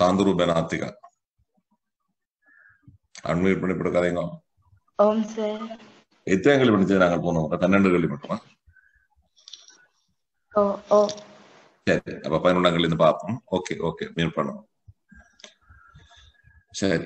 சாந்தூர் பெனாத்திகா unmute பண்ணி கொடுக்காதீங்க ஓம் sir எத்தனை கேள்வி படிச்சது நாங்கள் போனோம் பன்னெண்டு கேள்வி மட்டுமா ஓ ஓ சரி அப்ப பதினொன்றாம் கேள்வி இருந்து பார்ப்போம் ஓகே ஓகே மியூட் பண்ணுவோம் சரி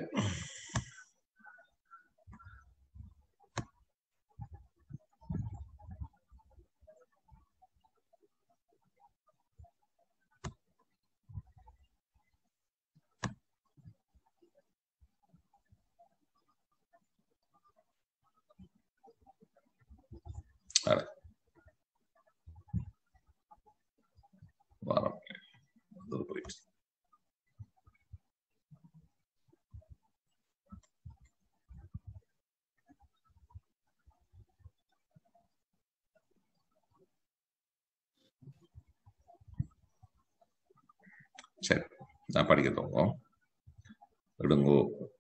அட. வாரம் அது போயிடுச்சு சரி நான் படிக்க துவங்கும் விடுங்கோ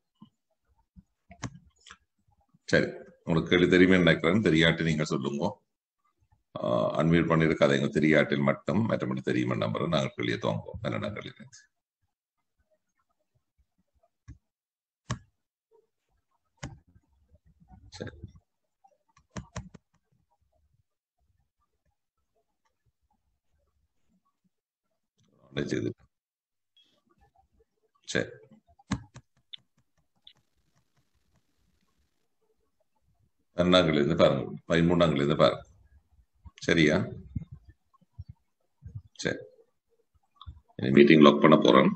சரி உங்களுக்கு கேள்வி தெரியுமே நினைக்கிறேன் தெரியாட்டு நீங்க சொல்லுங்க அன்மியூட் பண்ணியிருக்காதீங்க தெரியாட்டில் மட்டும் மற்றபடி தெரியுமா நம்புறேன் நாங்கள் கேள்வியை துவங்குவோம் பன்னெண்டாம் கேள்வி சரி செய்து சரி பன்னெண்டாம் இருந்து பாருங்க பதிமூணாம் இருந்து பாருங்க சரியா சரி இனி மீட்டிங் லாக் பண்ண போறேன்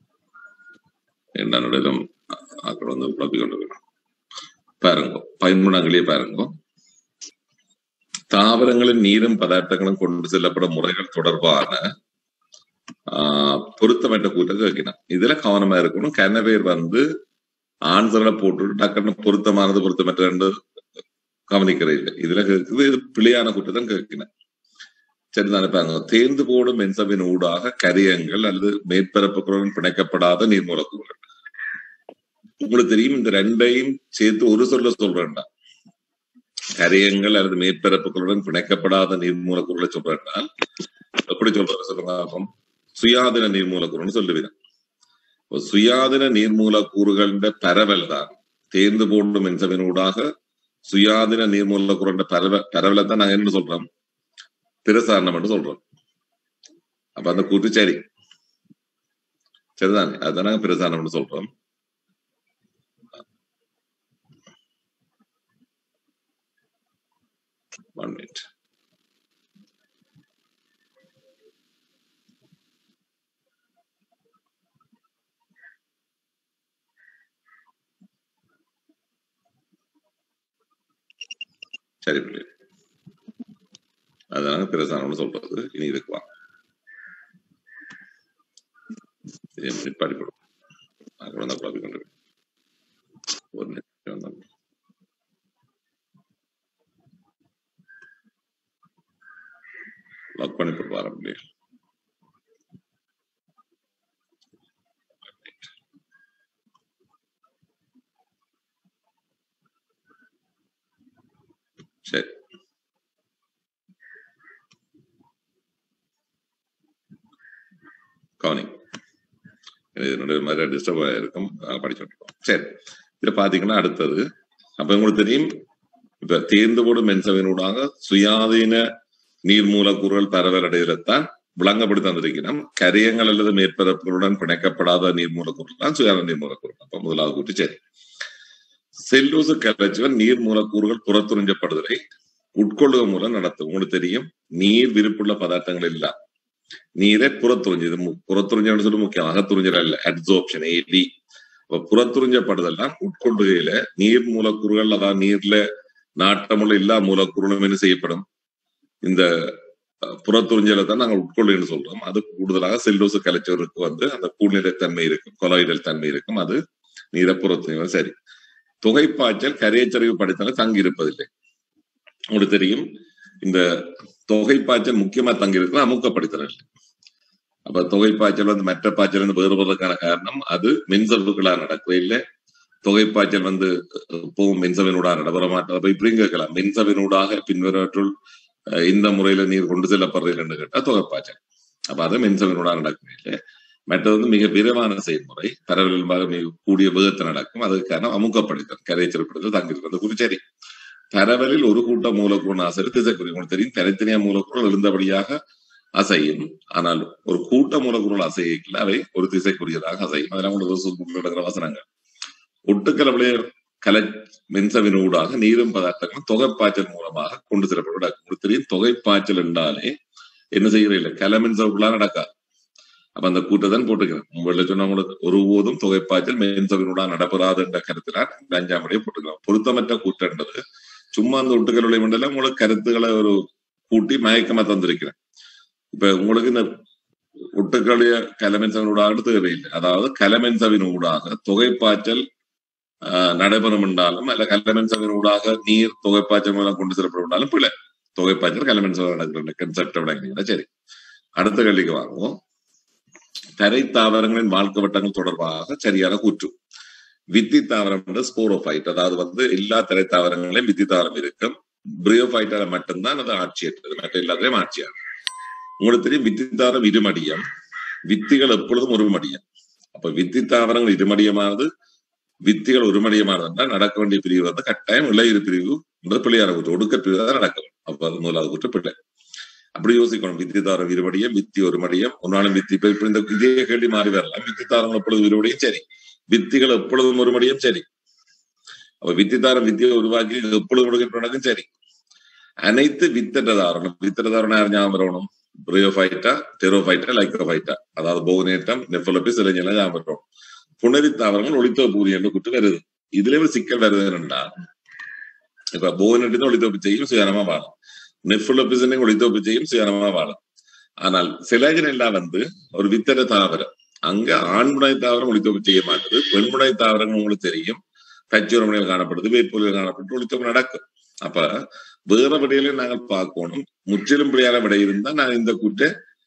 என்னோட அక్కడ வந்து குழப்பி கொண்டு போயிடும் பாருங்க பதிமூணாங்களே பாருங்க தாவரங்களின் நீரும் பதார்த்தங்களும் கொண்டு செல்லப்படும் முறைகள் தொடர்பான ஆஹ் பொருத்தமற்ற கூட்டம் கேட்கணும் இதுல கவனமா இருக்கணும் கன பேர் வந்து ஆன்சர்ல போட்டு டக்குன்னு பொருத்தமானது பொருத்தமற்ற ரெண்டு கவனிக்கிறது இல்லை இதுல கேட்குது இது பிழையான குற்றத்தான் கேட்கணும் சரி நினைப்பாங்க தேர்ந்து போடும் மென்சவின் ஊடாக கரியங்கள் அல்லது மேற்பரப்புகளுடன் பிணைக்கப்படாத நீர்மூலக்கூறுகள் உங்களுக்கு தெரியும் இந்த ரெண்டையும் சேர்த்து ஒரு சொல்ல சொல்றேன்டா கரியங்கள் அல்லது மேற்பரப்புகளுடன் பிணைக்கப்படாத நீர்மூலக்கூறுகளை சொல்றேன்னா எப்படி சொல்றது சொல்லுங்க அப்போ சுயாதீன நீர்மூலக்கூறுன்னு சொல்லுவீங்க சுயாதீன நீர்மூலக்கூறுகளின் பரவல் தான் தேர்ந்து போடும் மென்சவின் ஊடாக சுயாதீன நீர்மூலக்கூறுன்ற பரவ பரவலை தான் நாங்க என்ன சொல்றோம் பிரசாரணம் என்று சொல்றோம் அப்ப அந்த கூட்டு சரி சரிதானே அதுதான் நாங்க பிரசாரணம்னு சொல்றோம் ஒன் மினிட் சரி பிள்ளை அதனால பிரசாரம்னு சொல்றது இனி இதுக்கு வாங்க நிப்பாடி கொடுக்கும் அப்புறம் தான் குழப்பி கொண்டு ஒரு நிமிஷம் தான் லாக் பண்ணி போட்டு வர முடியும் சரி கவனி இதனுடைய மாதிரி டிஸ்டர்ப் இருக்கும் படிச்சு விட்டுருக்கோம் சரி இதுல பாத்தீங்கன்னா அடுத்தது அப்ப உங்களுக்கு தெரியும் இப்ப தேர்ந்து போடும் மென்சவினூடாக சுயாதீன நீர் மூலக்கூறுகள் பரவலடைவதைத்தான் விளங்கப்படி தந்திருக்கிறோம் கரியங்கள் அல்லது மேற்பரப்புகளுடன் பிணைக்கப்படாத நீர் மூலக்கூறுகள் தான் சுயாதீன நீர் மூலக்கூறுகள் அப்ப முதலாவது கூட்டு சரி செல்லூசு கரைச்சுவன் நீர் மூலக்கூறுகள் புறத்துறிஞ்சப்படுதலை உட்கொள்ளுக மூலம் நடத்தும் உங்களுக்கு தெரியும் நீர் விருப்புள்ள பதார்த்தங்கள் இல்ல நீரை புறத்துறிஞ்சு இது புறத்துறிஞ்சு சொல்லி முக்கியம் அகத்துறிஞ்சல் அல்ல அப்சோப்ஷன் ஏடி புறத்துறிஞ்சப்படுதல் தான் உட்கொள்ளுகையில நீர் மூலக்கூறுகள் அதாவது நீர்ல நாட்டமுள்ள எல்லா மூலக்கூறுகளும் என்ன செய்யப்படும் இந்த புறத்துறிஞ்சலை தான் நாங்கள் உட்கொள்ளுன்னு சொல்றோம் அது கூடுதலாக செல்லோசு கலைச்சோருக்கு வந்து அந்த கூழ்நிலை தன்மை இருக்கும் கொலாய்டல் தன்மை இருக்கும் அது நீரை புறத்துறிஞ்சல் சரி தொகைப்பாய்ச்சல் கரையச்சரிவு படித்தாலும் தங்கி இருப்பதில்லை உங்களுக்கு தெரியும் இந்த தொகைப்பாய்ச்சல் முக்கியமா தங்கி இருக்கு அமுக்க படித்தல் இல்லை அப்ப தொகைப்பாய்ச்சல் வந்து மற்ற பாய்ச்சல் வந்து வேறுபடுறதுக்கான காரணம் அது மின்சர்வுகளா நடக்கவே இல்லை தொகைப்பாய்ச்சல் வந்து போகும் மின்சவினூடாக நடைபெற மாட்டோம் அப்ப இப்படியும் கேட்கலாம் மின்சவினூடாக பின்வரற்றுள் இந்த முறையில நீர் கொண்டு செல்லப்படுறது என்று கேட்டா தொகைப்பாய்ச்சல் அப்ப அது மின்சவினூடாக நடக்கவே இல்லை மற்றது வந்து மிக விரைவான செயல்முறை பரவலாக மிக கூடிய வேகத்தில் நடக்கும் அதுக்கு காரணம் அமுக்கப்படுத்தல் கரைச்சல்படுத்தல் தங்கியிருக்கிறது குறி சரி பரவலில் ஒரு கூட்ட மூலக்கூறு அசைவு திசைக்குறி உங்களுக்கு தெரியும் தனித்தனியா மூலக்கூறு எழுந்தபடியாக அசையும் ஆனால் ஒரு கூட்ட மூலக்கூறுகள் அசையல அவை ஒரு திசைக்குரியதாக அசையும் அதெல்லாம் உங்களுக்கு நடக்கிற வசனங்கள் ஒட்டுக்கலவளைய கலை மின்சவினூடாக நீரும் பதார்த்தங்களும் தொகைப்பாய்ச்சல் மூலமாக கொண்டு செல்லப்படும் உங்களுக்கு தெரியும் தொகைப்பாய்ச்சல் என்றாலே என்ன செய்யறதில்லை கலை மின்சவுக்குலாம் நடக்காது அப்ப அந்த கூட்டத்தான் போட்டுக்கிறேன் உங்களை சொன்ன உங்களுக்கு ஒருபோதும் தொகைப்பாய்ச்சல் மின்சவினூடாக நடப்படாது என்ற கருத்தினால் இந்த அஞ்சாம் முறையை போட்டுக்கலாம் பொருத்தமற்ற கூட்டன்றது சும்மா அந்த ஒட்டுக்கலவளை மண்டலம் உங்களுக்கு கருத்துக்களை ஒரு கூட்டி மயக்கமா தந்திருக்கிறேன் இப்ப உங்களுக்கு இந்த ஒட்டுக்கலைய கலமென்சவினூடாக தேவையில்லை அதாவது கலமென்சவினூடாக தொகைப்பாய்ச்சல் நடைபெறும் என்றாலும் அல்ல கலமென்சவின் ஊடாக நீர் தொகைப்பாய்ச்சல் மூலம் கொண்டு செல்லப்படும் பிள்ளை தொகைப்பாய்ச்சல் கலமென்சவன் நடக்கிற கன்செப்ட் விளங்கினா சரி அடுத்த கேள்விக்கு வாங்குவோம் தரை தாவரங்களின் வாழ்க்கை வட்டங்கள் தொடர்பாக சரியான கூற்று வித்தி தாவரம் ஸ்போரோஃபைட் அதாவது வந்து எல்லா தரை தாவரங்களையும் வித்தி தாவரம் இருக்கும் பிரியோஃபைட்டால மட்டும்தான் அது ஆட்சியற்றது மற்ற எல்லாத்தையும் ஆட்சியாகும் உங்களுக்கு தெரியும் வித்தி தாவரம் இருமடியம் வித்திகள் எப்பொழுதும் ஒரு மடியம் அப்ப வித்தி தாவரங்கள் இருமடியமானது வித்திகள் ஒருமடியமானதுன்னா நடக்க வேண்டிய பிரிவு வந்து கட்டாயம் இளையிறு பிரிவு பிள்ளையார கூற்று ஒடுக்க பிரிவு தான் நடக்கும் அப்ப அது முதலாவது கூற்று பிள்ளை அப்படி யோசிக்கணும் வித்தி தாரம் இருமடியம் வித்தி ஒரு மடியம் ஒன்னாலும் வித்தி இப்ப இப்ப இந்த இதே கேள்வி மாறி வரலாம் வித்தி தாரம் எப்பொழுதும் இருமடியும் சரி வித்திகள் எப்பொழுதும் ஒரு மடியும் சரி அப்ப வித்தி தாரம் வித்தியை உருவாக்கி எப்பொழுதும் நடக்கும் சரி அனைத்து வித்தட்ட தாரணம் வித்தட்ட தாரணம் யார் ஞாபகம் வரணும் பிரியோஃபைட்டா டெரோஃபைட்டா லைக்ரோஃபைட்டா அதாவது போகனேட்டம் நெஃபலோபிஸ் இளைஞர்கள் ஞாபகம் வரணும் புணரி தாவரங்கள் ஒளித்தோப்பூரி என்று குட்டு வருது இதுல ஒரு சிக்கல் வருது என்னன்னா இப்ப போகனட்டின் ஒளித்தோப்பு செய்யும் சுயநமா வாழும் நெஃபுலோபிசனை ஒளித்தோப்பு செய்யும் சுயநமா வாழும் ஆனால் சிலகனெல்லா வந்து ஒரு வித்தர தாவரம் அங்க ஆண்முனை தாவரம் ஒளித்தோப்பு செய்ய மாட்டது பெண்முனை தாவரங்கள் உங்களுக்கு தெரியும் கச்சூரமனையில் காணப்படுது வேப்பூரில் காணப்பட்டு ஒளித்தோப்பு நடக்கும் அப்ப வேற விடையிலையும் நாங்கள் பார்க்கணும் முற்றிலும் பிள்ளையார விடை இருந்தா நான் இந்த கூட்டை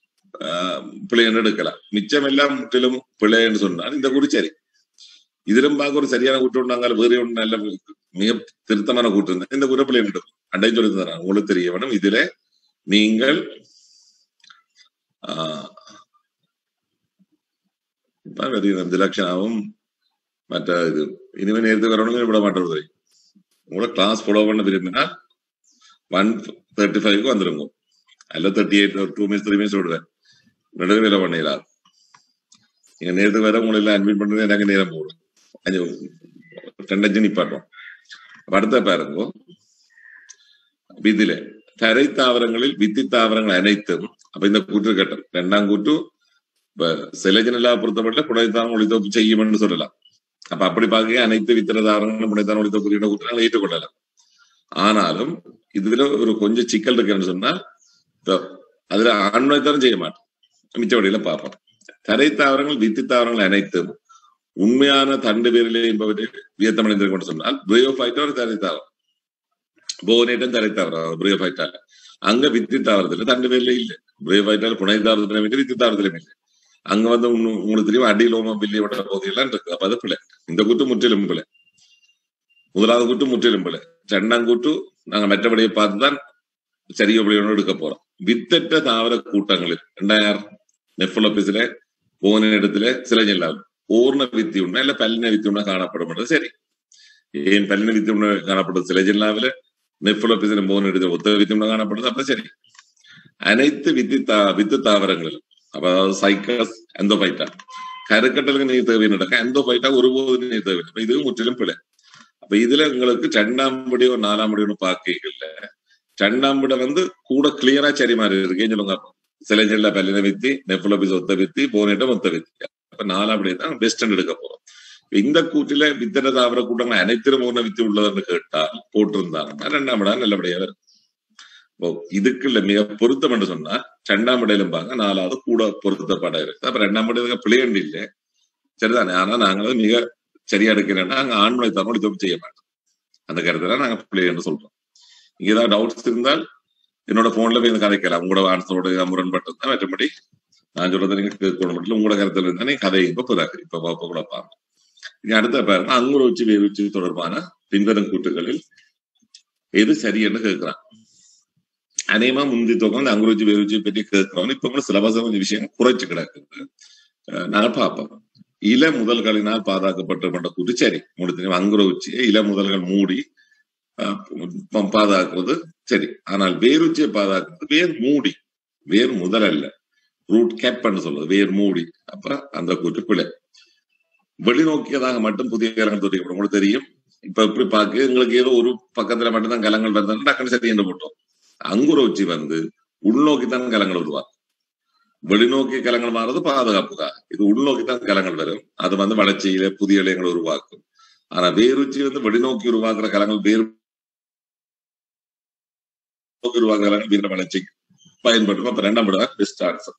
பிள்ளைன்னு எடுக்கலாம் மிச்சம் எல்லாம் முற்றிலும் பிள்ளைன்னு சொன்னால் இந்த கூட்டு சரி ഇതിലും பார்க்க ஒரு சரியான கூட்டு உண்டாங்க வேறு ஒன்று நல்ல மிக திருத்தமான கூட்டு இருந்தா இந்த கூட்ட பிள்ளை எடுக்கும் அண்டை சொல்லி தரேன் உங்களுக்கு தெரிய வேணும் இதுல நீங்கள் திலக்ஷனாவும் மற்ற இது இனிமே நேரத்துக்கு வரணும் விட மாட்டேன் உங்களோட கிளாஸ் ஃபாலோ பண்ண விரும்பினால் ஒன் தேர்ட்டி ஃபைவ்க்கு வந்துருங்க அல்ல thirty eight two minutes three minutes விடுவேன் நடுவில் பண்ணிடலாம் நீங்க நேரத்துக்கு வர உங்களை எல்லாம் அட்மிட் பண்றது எனக்கு நேரம் போடும் அஞ்சு ரெண்டு அஞ்சு நிப்பாட்டோம் அடுத்த பாருங்க இதுல தரை தாவரங்களில் வித்தி தாவரங்கள் அனைத்தும் அப்ப இந்த கூற்று கட்டம் ரெண்டாம் கூற்று இப்ப சிலஜனலா பொறுத்தப்பட்ட புடைத்தாரம் ஒளித்தோப்பு செய்யும் சொல்லலாம் அப்ப அப்படி பார்க்க அனைத்து வித்திர தாவரங்களும் புடைத்தாரம் ஒளித்தோப்பு கூற்று ஏற்றுக்கொள்ளலாம் ஆனாலும் இதுல ஒரு கொஞ்சம் சிக்கல் இருக்குன்னு சொன்னா அதுல ஆண்மைத்தாரம் செய்ய மாட்டோம் மிச்சவடியில பார்ப்போம் தரை தாவரங்கள் வித்தி தாவரங்கள் அனைத்தும் உண்மையான தண்டு வேரிலே என்பவற்றை வியத்தமடைந்து கொண்டு சொன்னால் பிரியோஃபைட்டா ஒரு தரை தாவரம் போனேட்டம் தரை தாவரம் பிரியோஃபைட்டா அங்க வித்தி தாவரத்துல தண்டு வேர்ல இல்ல பிரியோஃபைட்டால புனை தாவரத்திலும் இல்லை வித்தி தாவரத்திலும் இல்லை அங்க வந்து உங்களுக்கு தெரியும் அடிலோம பில்லியோட பகுதியெல்லாம் இருக்கு அப்ப அது பிள்ளை இந்த கூட்டு முற்றிலும் பிள்ளை முதலாவது கூட்டு முற்றிலும் பிள்ளை ரெண்டாம் கூட்டு நாங்க மற்றபடியை பார்த்துதான் சரிய பிள்ளையோட எடுக்க போறோம் வித்தட்ட தாவர கூட்டங்களில் ரெண்டாயிரம் நெஃபுலபிஸ்ல போன இடத்துல சிலஞ்செல்லாம் പൂർണ്ണ വിത്തി ഉണ്ട അല്ല പല്ലിന വിത്തി ഉണ്ട കാണപ്പെടുന്നത് ശരി ഏൻ പല്ലിന വിത്തി ഉണ്ട കാണപ്പെടുന്നത് சில ஜில்லாவில நெஃபுலபிசின போன இடத்துல ஒத்த வித்தி உண்ட காணப்படுது அப்ப சரி அனைத்து வித்தி தா வித்து தாவரங்களிலும் அப்ப அதாவது சைக்கஸ் எந்தோபைட்டா கருக்கட்டலுக்கு நீர் தேவை நடக்க எந்தோபைட்டா ஒருபோதும் நீர் தேவை அப்ப இது முற்றிலும் பிழை அப்ப இதுல உங்களுக்கு ரெண்டாம் படியோ நாலாம் படியோ பாக்கைகள்ல ரெண்டாம் விட வந்து கூட கிளியரா சரி மாதிரி இருக்கேன்னு சொல்லுங்க சிலஞ்சல்ல பல்லின வித்தி நெஃபுலபிஸ் ஒத்த வித்தி போனேட்டம் ஒத்த வித்தி அப்ப நாலாம் படி தான் பெஸ்ட் எடுக்க போறோம் இந்த கூட்டில வித்தன தாவர கூட்டங்கள் அனைத்திலும் மூணு வித்து உள்ளதுன்னு கேட்டால் போட்டிருந்தாங்கன்னா ரெண்டாம் விடா நல்லபடியா இருக்கும் இப்போ இதுக்குள்ள மிக பொருத்தம் என்று சொன்னா ரெண்டாம் விடையிலும் பாங்க நாலாவது கூட பொருத்தப்பட இருக்கு அப்ப ரெண்டாம் விடையில பிள்ளையண்டு இல்லை சரிதானே ஆனா நாங்களும் மிக சரியா எடுக்கிறேன்னா அங்க ஆண்மனை தரம் இது செய்ய மாட்டோம் அந்த கருத்துல நாங்க பிள்ளைன்னு சொல்றோம் இங்க ஏதாவது டவுட்ஸ் இருந்தால் என்னோட போன்ல போய் கதைக்கலாம் உங்களோட ஆன்சரோட முரண்பட்டு தான் மற்றபடி நான் சொல்றதை நீங்க கேட்கணும் மட்டும் உங்களோட கருத்துல இருந்தா நீங்க கதை இப்ப பிறகு இப்ப பாப்ப கூட பாருங்க இங்க அடுத்த பாருங்க அங்குர உச்சி வேறு உச்சி தொடர்பான பின்வரும் கூட்டுகளில் எது சரியன்னு கேட்கிறான் அநேகமா முந்தி தொகை அந்த அங்குர உச்சி வேறு உச்சி பற்றி கேட்கிறோம் இப்ப கூட சிலபஸ் கொஞ்சம் விஷயம் குறைச்சு கிடக்குது அஹ், நாங்க பார்ப்போம் இள முதல்களினால் பாதுகாக்கப்பட்ட கூட்டு சரி உங்களுக்கு தெரியும் அங்குர உச்சியை இள முதல்கள் மூடி அஹ், ப- பாதுகாக்கிறது சரி ஆனால் வேருச்சியை பாதுகாக்கிறது வேர் மூடி வேர் முதல் அல்ல ரூட் கேப்னு சொல்றது வேர் மூடி அப்ப அந்த கூட்டு பிழை வெளிநோக்கியதாக மட்டும் புதிய கலங்கள் தோற்றிக்கப்படும் உங்களுக்கு தெரியும் இப்ப எப்படி பார்க்க எங்களுக்கு ஏதோ ஒரு பக்கத்துல மட்டும்தான் கலங்கள் வருதுன்னு டக்குனு சரி என்று போட்டோம் அங்குர உச்சி வந்து உள்நோக்கி தான் கலங்கள் உருவாக்கும் வெளிநோக்கி கலங்கள் மாறுறது பாதுகாப்புக்காக இது உள்நோக்கி தான் கலங்கள் வரும் அது வந்து வளர்ச்சியில புதிய இலையங்களை உருவாக்கும் ஆனா வேருச்சி வந்து வெளிநோக்கி உருவாக்குற கலங்கள் வேறு நோக்கி உருவாக்குற கலங்கள் வீர வளர்ச்சிக்கு பயன்படும் அப்ப ரெண்டாம் விட பெஸ்ட் ஆன்சர்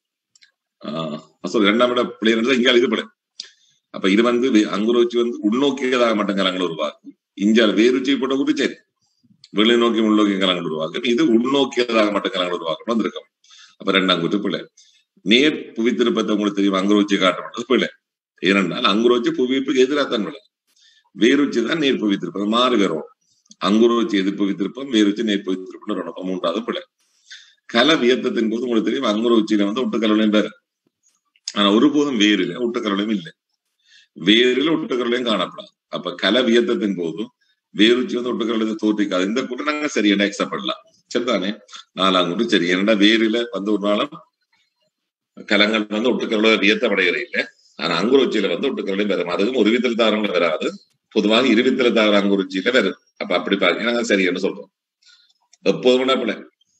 சாரி ரெண்டாம் விட பிள்ளைங்க இங்க இது பிள்ளை அப்ப இது வந்து வே- அங்குரோச்சி வந்து உள்நோக்கியதாக மட்டும் கலங்கள் உருவாக்கும் இஞ்சால் வேருச்சி போட்ட கூட சரி வெளிநோக்கி உள்நோக்கி கலங்கள் உருவாக்கும் இது உள்நோக்கியதாக மட்டும் கலங்கள் உருவாக்கணும் வந்திருக்கும் அப்ப ரெண்டாம் கூட்டு பிள்ளை நேர் புவித்திருப்பத்தை உங்களுக்கு தெரியும் அங்குரோச்சி காட்டப்பட்டது பிள்ளை ஏனென்றால் அங்குரோச்சி புவியீர்ப்புக்கு எதிராகத்தான் விளை வேருச்சி தான் நேர் புவித்திருப்பது மாறி வரும் அங்குரோச்சி எதிர் புவித்திருப்பம் வேருச்சி நேர் புவித்திருப்பம் வரும் அப்ப மூன்றாவது பிள்ளை கல வியத்தத்தின் போது உங்களுக்கு தெரியும் அங்குரோச்சியில வந்து ஒட்டுக்கலவளையும் பேரு ஆனா ஒருபோதும் வேரில ஒட்டுக்கலவளையும் இல்லை வேரில ஒட்டுக்கலவளையும் காணப்படாது அப்ப கல வியத்தத்தின் போது வேருச்சி வந்து ஒட்டுக்கலவளத்தை தோற்றிக்காது இந்த கூட்டம் நாங்க சரியான அக்செப்ட் பண்ணலாம் சரிதானே நாலாம் கூட்டு சரி ஏன்னா வேரில வந்து ஒரு நாளும் கலங்கள் வந்து ஒட்டுக்கலோட வியத்தமடைகிற இல்லை ஆனா அங்குருச்சியில வந்து ஒட்டுக்கலோடையும் வரும் அதுவும் ஒரு வித்தல் தாரங்கள் வராது பொதுவாக இருவித்தல தார அங்குருச்சியில வரும் அப்ப அப்படி பாருங்க நாங்க சரின்னு சொல்றோம் எப்போதும் அப்படி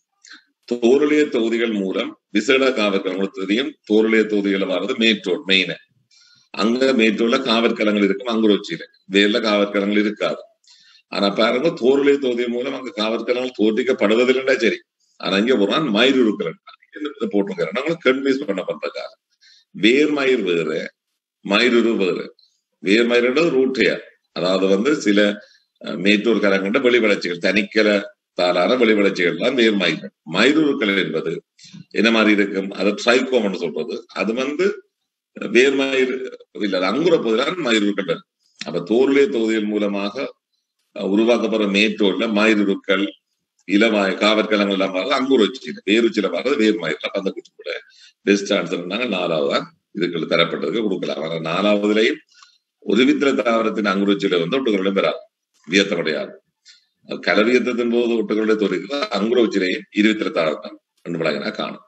தோரலிய தொகுதிகள் மூலம் விசேட காவற்கள் உங்களுக்கு தெரியும் தோரலிய தொகுதிகளை வர்றது மேற்றோர் மெயின அங்க மேற்றோர்ல காவற்கலங்கள் இருக்கும் அங்குரோச்சியில வேர்ல காவற்கலங்கள் இருக்காது ஆனா பாருங்க தோரலிய தொகுதி மூலம் அங்க காவற்கலங்கள் தோற்றிக்கப்படுவதில்லைன்னா சரி ஆனா இங்க போறான் மயிர் இருக்கிறேன் போட்டுக்கிறேன் நாங்களும் கன்வின்ஸ் பண்ண பண்றதுக்காக வேர் மயிர் வேறு மயிரு வேறு வேர் மயிர்ன்றது ரூட்டையார் அதாவது வந்து சில அஹ், மேட்டூர் கலங்கண்ட வெளி வளர்ச்சிகள் தனிக்கல தாளான வெளி வளர்ச்சிகள் தான் வேர் மயிர்கள் மயிருக்கள் என்பது என்ன மாதிரி இருக்கும் அது ட்ரைகோம்னு சொல்றது அது வந்து வேர் மயிர் இல்ல அது அங்குற பகுதியில்தான் மயிருக்கள் வரும். அப்ப தோர்லே தொகுதியின் மூலமாக அஹ், உருவாக்கப்படுற மேட்டூர்ல மயிருக்கள் இளவாய் காவற்கலங்கள் எல்லாம் வர்றது அங்குரச்சியில வேருச்சியில வர்றது வேர் மயிர் அப்ப அந்த குச்சி கூட பெஸ்ட் ஆன்சர் நாலாவதா இதுக்கு தரப்பட்டதுக்கு கொடுக்கலாம் ஆனா நாலாவதுலயும் உதவித்திர தாவரத்தின் அங்குரச்சியில வந்து ஒட்டுகளும் பெறாது வியத்தமடையாது அது கலவியத்தின் போது ஒட்டுகளுடைய தோறிக்கிறது அங்குரச்சிலையும் இருவித்திர தாவரம் ரெண்டு மடங்கினா காணும்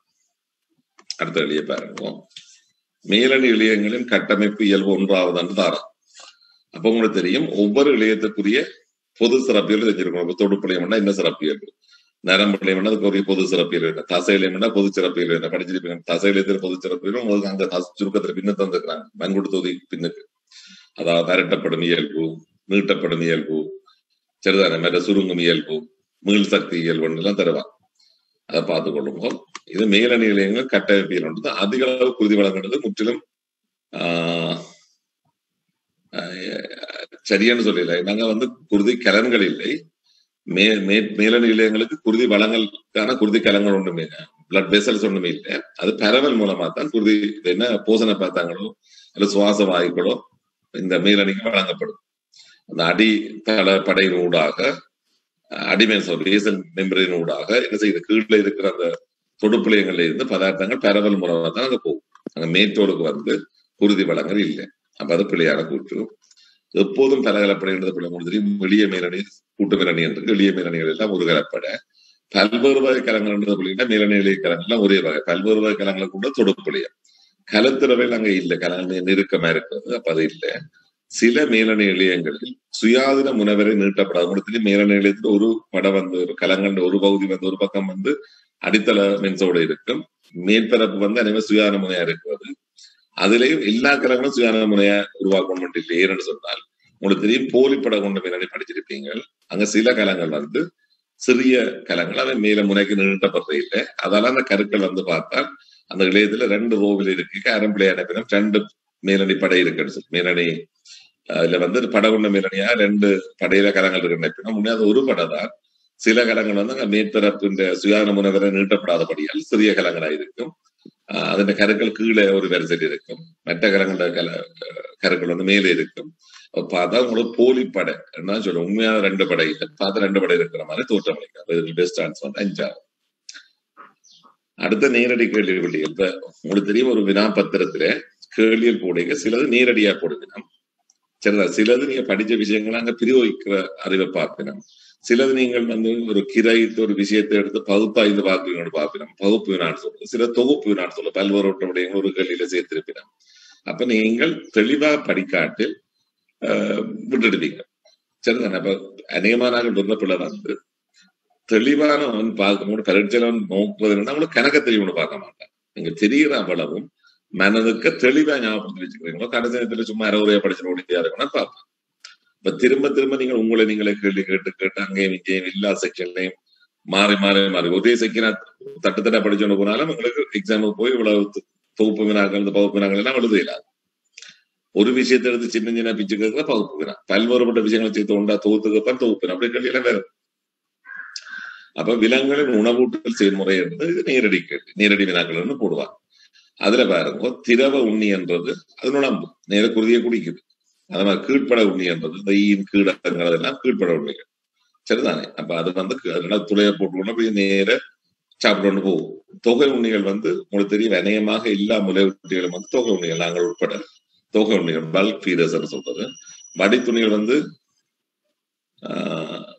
அடுத்த எளிய பாருங்க மேலணி இளையங்களின் கட்டமைப்பு இயல்பு ஒன்றாவது என்று தாரம் அப்ப உங்களுக்கு தெரியும் ஒவ்வொரு இளையத்துக்குரிய பொது சிறப்பியல் தெரிஞ்சிருக்கணும் இப்ப தொடுப்பிளையம்னா என்ன சிறப்பியல் நரம்பிளையம்னா அதுக்கு ஒரு பொது சிறப்பியல் என்ன தசையிலையம்னா பொது சிறப்பியல் என்ன படிச்சிருப்பீங்க தசையிலத்தில் பொது சிறப்பியலும் உங்களுக்கு அந்த தச- சுருக்கத்துல பின்ன தந்துக்கிறாங்க மண்குடு தொகுதி பின்னுக்கு அதாவது அரட்டப்படும் இயல்பு நீட்டப்படும் இயல்பு சரிதானே மற்ற சுருங்கும் இயல்பு மீள் சக்தி இயல்புன்னு எல்லாம் தருவாங்க அதை பார்த்து கொள்ளும்போது இது மேலணி இளையங்கள் கட்டமைப்பியல் அதிக அளவு குருதி வழங்குறது முற்றிலும் ஆஹ் ஆஹ் சரியான்னு சொல்லல நாங்க வந்து குருதி கலன்கள் இல்லை மே மே மேலணி இளையங்களுக்கு குருதி வளங்களுக்கான குருதி கலங்கள் ஒண்ணுமே பிளட் வெசல்ஸ் ஒண்ணுமே இல்லை அது பரவல் மூலமா தான் குருதி இது என்ன போசனை பார்த்தாங்களோ அல்ல சுவாச வாயுக்களோ இந்த மேலணிக்கு வழங்கப்படும் அந்த அடி தள படையின் ஊடாக அடிமேல் சொல் பேசல் மெம்பரின் ஊடாக என்ன செய்யுது கீழே இருக்கிற அந்த தொடுப்புலையங்கள்ல இருந்து பதார்த்தங்கள் பரவல் மூலமா தான் அங்க போகும் அங்க மேற்றோடுக்கு வந்து குருதி வளங்கள் இல்லை அப்ப அது பிள்ளையான கூற்று எப்போதும் பலகலப்படைன்றது பிள்ளை உங்களுக்கு தெரியும் எளிய மேலணி கூட்டு மேலணி என்று எளிய மேலணிகள் எல்லாம் ஒரு கலப்பட பல்வேறு வகை கலங்கள்ன்றது பிள்ளைங்க மேலணி எளிய கலங்கள்லாம் ஒரே வகை பல்வேறு வகை கலங்களை கூட தொடுப்புலையம் கலத்துறவையில் அங்க இல்லை கலங்கள் நெருக்கமா இருக்கிறது அப்ப அது இல்லை சில மேலணி இளையங்களில் சுயாதீன முனவரை நீட்டப்படாது உங்களுக்கு தெரியும் மேலணி இளையத்துல ஒரு படம் வந்து ஒரு கலங்கண்ட ஒரு பகுதி வந்து ஒரு பக்கம் வந்து அடித்தள மென்சோட இருக்கும் மேற்பரப்பு வந்து அனைவரும் சுயாதீன முனையா இருக்கிறது அதுலயும் எல்லா கலங்களும் சுயாதீன முனையா உருவாக்கணும் இல்லை ஏன்னு சொன்னால் உங்களுக்கு தெரியும் போலிப்பட கொண்ட மேலணி படிச்சிருப்பீங்க அங்க சில கலங்கள் வந்து சிறிய கலங்கள் அவை மேல முனைக்கு நீட்டப்படுறது இல்லை அதால அந்த கருக்கள் வந்து பார்த்தால் அந்த இளையத்துல ரெண்டு ரோவில் இருக்கு அரம்பிளை அனுப்பினம் ரெண்டு மேலணி படை இருக்குன்னு சொல்லி மேலணி அதுல வந்து படை கொண்ட மேலணியா ரெண்டு படையில கலங்கள் இருக்கு அனுப்பினா முன்னாடி ஒரு படை தான் சில கலங்கள் வந்து அங்க மேற்பரப்பின் சுயான முனவரை நீட்டப்படாதபடியால் சிறிய கலங்களா இருக்கும் ஆஹ் அதன் கருக்கள் கீழே ஒரு வரிசையில் இருக்கும் மற்ற கலங்கள கல கருக்கள் வந்து மேலே இருக்கும் அப்ப பார்த்தா உங்களுக்கு போலி படை என்ன சொல்ல உண்மையான ரெண்டு படை இல்லை பார்த்தா ரெண்டு படை இருக்கிற மாதிரி தோற்றம் அளிக்கும் பெஸ்ட் ஆன்சர் வந்து அஞ்சாவது அடுத்த நேரடி கேள்வி இப்ப உங்களுக்கு தெரியும் ஒரு வினா பத்திரத்துல கேள்வியல் போடுங்க சிலது நேரடியா போடுவினம் சரிதா சிலது நீங்க படிச்ச விஷயங்களை அங்க பிரயோகிக்கிற அறிவை பார்ப்பினம் சிலது நீங்கள் வந்து ஒரு கிரைத்து ஒரு விஷயத்தை எடுத்து பகுப்பாய்ந்து பார்க்கிறீங்கன்னு பார்ப்பினம் பகுப்பு வினான்னு சொல்றது சில தொகுப்பு வினான்னு சொல்ல பல்வேறு விடயங்கள் ஒரு கேள்வியில சேர்த்திருப்பினம் அப்ப நீங்கள் தெளிவா படிக்காட்டு ஆஹ், விட்டுடுவீங்க சரிதானே அப்ப அநேகமான சொன்ன பிள்ளை வந்து தெளிவான அவன் பார்க்கும்போது பரீட்சையில அவன் நோக்குவதுன்னா அவங்களுக்கு கணக்க தெரியும்னு பார்க்க மாட்டான் நீங்க தெரிகிற அவ்வளவும் மனதுக்கு தெளிவா ஞாபகப்படுத்தி வச்சுக்கிறீங்களோ கடைசி நேரத்துல சும்மா அறவுரையா படிச்சு ஓடியா இருக்கணும் பார்ப்பேன் இப்ப திரும்ப திரும்ப நீங்கள் உங்களை நீங்களே கேள்வி கேட்டு கேட்டு அங்கேயும் இங்கேயும் எல்லா செக்ஷன்லையும் மாறி மாறி மாறி ஒரே செக்ஷனா தட்டு தட்டா படிச்சோன்னு போனாலும் உங்களுக்கு எக்ஸாமுக்கு போய் இவ்வளவு தொ- தொகுப்பு வினாக்கள் இந்த பகுப்பு வினாக்கள் எல்லாம் எழுத இயலாது ஒரு விஷயத்தை எடுத்து சின்ன சின்ன பிச்சு கேட்கிற பகுப்பு வினா பல்வேறுபட்ட விஷயங்களை சேர்த்து உண்டா தொகுத்துக்கப்பான் தொகுப்பு வினா அப்படி கேள்வி எல்லாம் வேற அப்ப விலங்குகளின் உணவூட்டல் செயல்முறை என்பது இது நேரடி கேள்வி நேரடி வினாக்கள்னு போடுவாங்க அதுல பாருங்க திரவ உண்ணி என்றது அது நுழம்பு நேர குருதியை குடிக்குது அது மாதிரி கீழ்ப்பட உண்ணி என்றது இந்த ஈன் கீழங்கள் அதெல்லாம் கீழ்ப்பட உண்ணிகள் சரிதானே அப்ப அது வந்து கு- அதனால துளைய போட்டு போய் நேர சாப்பிட்டு போகும் தொகை உண்ணிகள் வந்து உங்களுக்கு தெரியும் அநேகமாக எல்லா முளைவட்டிகளும் வந்து தொகை உண்ணிகள் நாங்கள் உட்பட தொகை உண்ணிகள் பல்க் ஃபீடர்ஸ் சொல்றது வடித்துணிகள் வந்து ஆஹ்,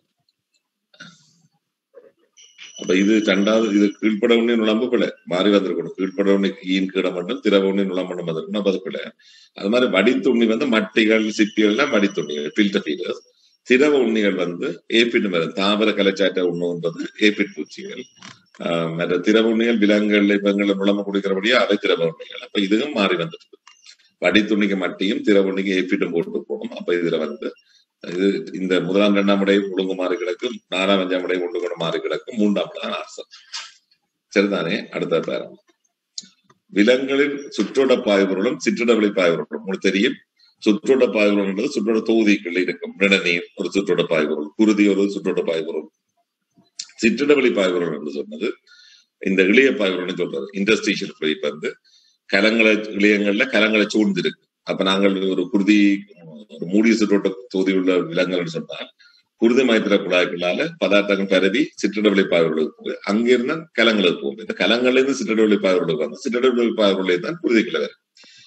அப்ப இது ரெண்டாவது இது கீழ்ப்பட உண்ணி நுழம்பு பிள்ளை மாறி வந்திருக்கணும் கீழ்ப்பட உண்ணி ஈன் கீழ மண்ணும் திரவ உண்ணி நுழம்பண்ணும் வந்திருக்கணும் அப்ப அது பிள்ளை அது மாதிரி வடித்துண்ணி வந்து மட்டிகள் சிப்பிகள் எல்லாம் வடித்துண்ணிகள் ஃபில்டர் ஃபீடர்ஸ் திரவ உண்ணிகள் வந்து ஏபிட் மரம் தாவர கலைச்சாட்ட உண்ணுன்றது ஏபிட் பூச்சிகள் ஆஹ் மற்ற திரவ உண்ணிகள் விலங்குகள் இப்பங்களை நுழம்பு குடிக்கிறபடியே அவை திரவ உண்ணிகள் அப்ப இதுவும் மாறி வந்துருக்கு வடித்துண்ணிக்கு மட்டியும் திரவ உண்ணிக்கு ஏபிட்டும் போட்டு போகும் அப்ப இதுல வந்து இது இந்த முதலாம் இரண்டாம் இடையே ஒழுங்கு மாறி கிடக்கும் நாலாம் அஞ்சாம் இடையே ஒழுங்கு மாறி கிடக்கும் மூன்றாம் தான் ஆசம் சரிதானே அடுத்த பாருங்க விலங்குகளின் சுற்றோட பாய்பொருளும் சிற்றடவெளி பாய்பொருளும் உங்களுக்கு தெரியும் சுற்றோட பாய்பொருள் என்பது சுற்றோட தொகுதிக்குள்ள இருக்கும் நிணநீர் ஒரு சுற்றோட பாய்பொருள் குருதி ஒரு சுற்றோட பாய்பொருள் சிற்றடவெளி பாய்பொருள் என்று சொன்னது இந்த இளைய பாய்பொருள்னு சொல்றது இண்டஸ்ட்ரியல் பிளேட் வந்து கலங்களை இளையங்கள்ல கலங்களை சூழ்ந்திருக்கு அப்ப நாங்கள் ஒரு குருதி ஒரு மூடிய சுற்றோட்ட தொகுதி உள்ள விலங்குகள்னு சொன்னால் குருதி மைத்திர குழாய்களால பதார்த்தங்கள் பரவி சிற்றடவெளி பாய்வர்களுக்கு போகுது அங்கிருந்த கலங்களுக்கு போகும் இந்த கலங்கள்ல இருந்து சிற்றடவெளி பாய்வர்களுக்கு வந்து சிற்றடவெளி பாய்வர்களே தான் குருதிக்குள்ள வரும்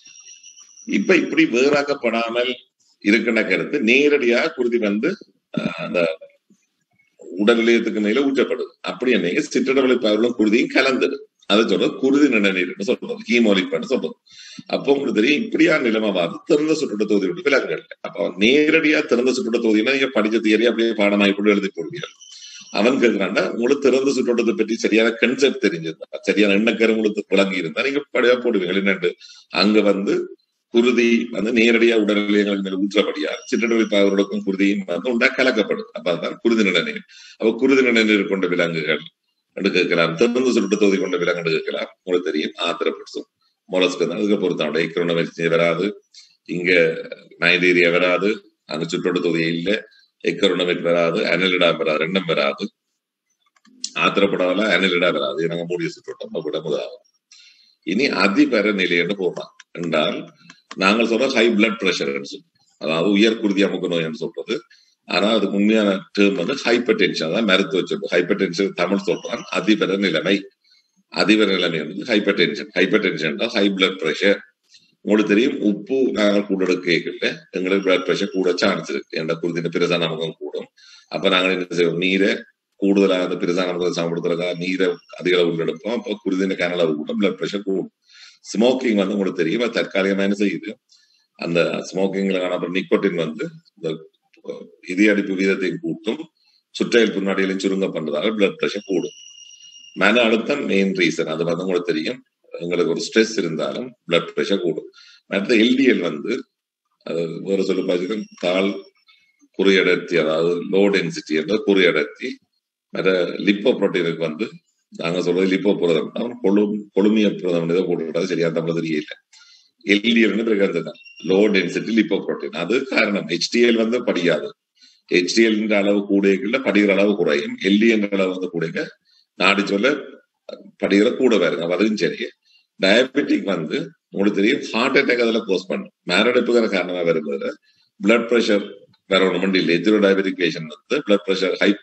இப்ப இப்படி வேறாக்கப்படாமல் இருக்கின்ற கருத்து நேரடியா குருதி வந்து ஆஹ், அந்த உடல் நிலையத்துக்கு மேல ஊற்றப்படுது அப்படி என்ன சிற்றடவெளி பாய்வர்களும் குருதியும் கலந்துடு அதை சொல்றது குருதி நிணநீர்னு சொல்றது ஹீமோலிப்பன்னு சொல்றது அப்போ உங்களுக்கு தெரியும் இப்படியா நிலைமை வாது திறந்த சுற்றுட தொகுதி விட்டு விலங்குகள் அப்போ நேரடியா திறந்த சுற்றுட தொகுதினா நீங்க படிச்ச தியரி அப்படியே பாடமாய் கூட எழுதி போடுவீர்கள் அவன் கேட்கிறான்னா உங்களுக்கு திறந்த சுற்றோட்டத்தை பற்றி சரியான கன்செப்ட் தெரிஞ்சிருந்தா சரியான எண்ணக்கரு உங்களுக்கு விளங்கி இருந்தா நீங்க படியா போடுவீங்க என்னண்டு அங்க வந்து குருதி வந்து நேரடியா உடல்நிலையங்கள் மேல் ஊற்றபடியா சிற்றடவை பாவர்களுக்கும் குருதியும் வந்து உண்டா கலக்கப்படுது அப்ப அதுதான் குருதி நிலநீர் அப்ப குருதி நிலநீர் கொண்ட விலங்குகள் என்று கேட்கலாம் திறந்த சுற்று தொகுதி கொண்ட விலங்கு கேட்கலாம் உங்களுக்கு தெரியும் ஆத்திரப்படுத்தும் மொலஸ்க்கு தான் அதுக்கு பொறுத்தவங்க எக்கரோனமெட்சி வராது இங்க நைஜீரியா வராது அங்க சுற்றோட்ட தொகுதி இல்ல எக்கரோனமெட் வராது அனலிடா வராது ரெண்டும் வராது ஆத்திரப்படாத அனலிடா வராது இது நாங்க மூடிய சுற்றோட்டம் விட முதலாகும் இனி அதிபர நிலைன்னு போறோம் என்றால் நாங்கள் சொல்ற ஹை பிளட் பிரஷர் அதாவது உயர் குருதி அமுக்க நோய் சொல்றது ஆனா அதுக்கு உண்மையான டேர்ம் வந்து ஹைப்பர் டென்ஷன் தான் மருத்துவ சொல்றது ஹைப்பர் டென்ஷன் தமிழ் சொல்றான் அதிபர நிலைமை அதிபர நிலைமை வந்து hypertension hypertension high blood pressure உங்களுக்கு தெரியும் உப்பு நாங்கள் கூட எடுக்கல எங்களுக்கு பிளட் பிரஷர் கூட சான்ஸ் இருக்கு என்ற குருதின பிரசா நமக்கும் கூடும் அப்ப நாங்கள் என்ன செய்வோம் நீரை கூடுதலா அந்த பிரசா நமக்கு சாப்பிடுறதுக்காக நீரை அதிக அளவு எடுப்போம் அப்போ குருதின கன அளவு கூடும் பிளட் பிரஷர் கூடும் ஸ்மோக்கிங் வந்து உங்களுக்கு தெரியும் அது தற்காலிகமா என்ன செய்யுது அந்த ஸ்மோக்கிங்ல காணப்படுற நிக்கோட்டின் வந்து இந்த இதய அடிப்பு வீதத்தை கூட்டும் சுற்றையல் பின்னாடியிலையும் சுருங்க பண்றதால பிளட் பிரஷர் கூடும் மன அழுத்தம் மெயின் ரீசன் அது வந்து உங்களுக்கு தெரியும் உங்களுக்கு ஒரு ஸ்ட்ரெஸ் இருந்தாலும் பிளட் பிரஷர் கூடும் அடுத்த எல்டிஎல் வந்து அது வேற சொல்ல பார்த்தீங்கன்னா தாள் குறியடர்த்தி அதாவது லோ டென்சிட்டி என்ற குறியடர்த்தி மற்ற லிப்போ புரோட்டீனுக்கு வந்து நாங்க சொல்றது லிப்போ புரதம் கொழு கொழுமிய புரதம் இதை போட்டுக்கிட்டது சரியா தமிழ் தெரியல எல்டிஎல் பிரகாரம் தான் லோ டென்சிட்டி லிப்போ புரோட்டீன் அது காரணம் ஹெச்டிஎல் வந்து படியாது ஹெச்டிஎல் அளவு கூடைகள்ல படிகிற அளவு குறையும் எல்டிஎல் அளவு வந்து கூடைங்க நாடி சொல்ல படிகிற கூட பாருங்க அதுவும் சரி டயபெட்டிக் வந்து உங்களுக்கு தெரியும் ஹார்ட் அட்டாக் அதில் கோஸ் பண்ணும் மேரடைப்புக்கான காரணமா வரும்போது பிளட் ப்ரெஷர் வேற ஒன்று இல்லை எதிரோ டயபெட்டிக் பேஷண்ட் வந்து blood pressure high